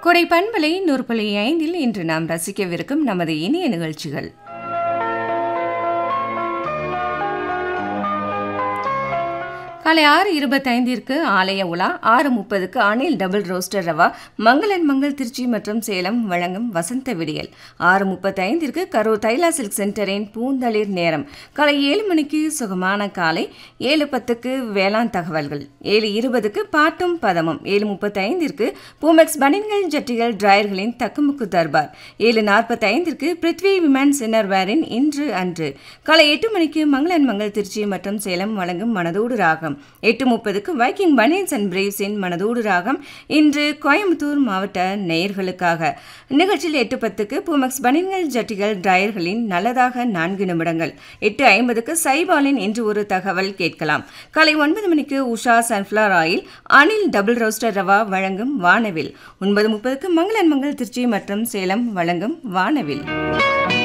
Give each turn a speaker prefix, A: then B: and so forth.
A: கொடை பண்பலை நூற்பலை ஐந்தில் இன்று நாம் ரசிக்கவிருக்கும் நமது இனிய நிகழ்ச்சிகள் காலை ஆறு இருபத்தைந்திற்கு ஆலய உலா ஆறு முப்பதுக்கு அணில் டபுள் ரோஸ்டர் ரவா மங்களன் மங்கள் திருச்சி மற்றும் சேலம் வழங்கும் வசந்த விடியல் ஆறு முப்பத்தைந்திற்கு கரூர் தைலா சில்க் சென்டரின் பூந்தளிர் நேரம் காலை ஏழு மணிக்கு சுகமான காலை ஏழு பத்துக்கு வேளாண் தகவல்கள் ஏழு இருபதுக்கு பாட்டும் பதமும் ஏழு முப்பத்தைந்திற்கு பூமெக்ஸ் பனின்கள் ஜட்டிகள் டிராயர்களின் தக்குமுக்கு தர்பார் ஏழு நாற்பத்தைந்திற்கு பிருத்வி விமன்ஸ் இன்னர்வேரின் இன்று அன்று காலை எட்டு மணிக்கு மங்களன் மங்கள் திருச்சி மற்றும் சேலம் வழங்கும் மனதோடு ராகம் எட்டு முப்பதுக்கு வைக்கிங் பனியன்ஸ் அண்ட் பிரேவ்ஸின் மனதோடு ராகம் இன்று கோயம்புத்தூர் மாவட்ட நேயர்களுக்காக நிகழ்ச்சியில் எட்டு பத்துக்கு பூமெக்ஸ் பனியன்கள் ஜட்டிகள் டிராயர்களின் நல்லதாக நான்கு நிமிடங்கள் எட்டு ஐம்பதுக்கு சைபாலின் இன்று ஒரு தகவல் கேட்கலாம் காலை ஒன்பது மணிக்கு Usha sunflower oil Anil double roaster rava வழங்கும் வானவில் ஒன்பது முப்பதுக்கு மங்களன் மங்கள் திருச்சி மற்றும் சேலம் வழங்கும் வானவில்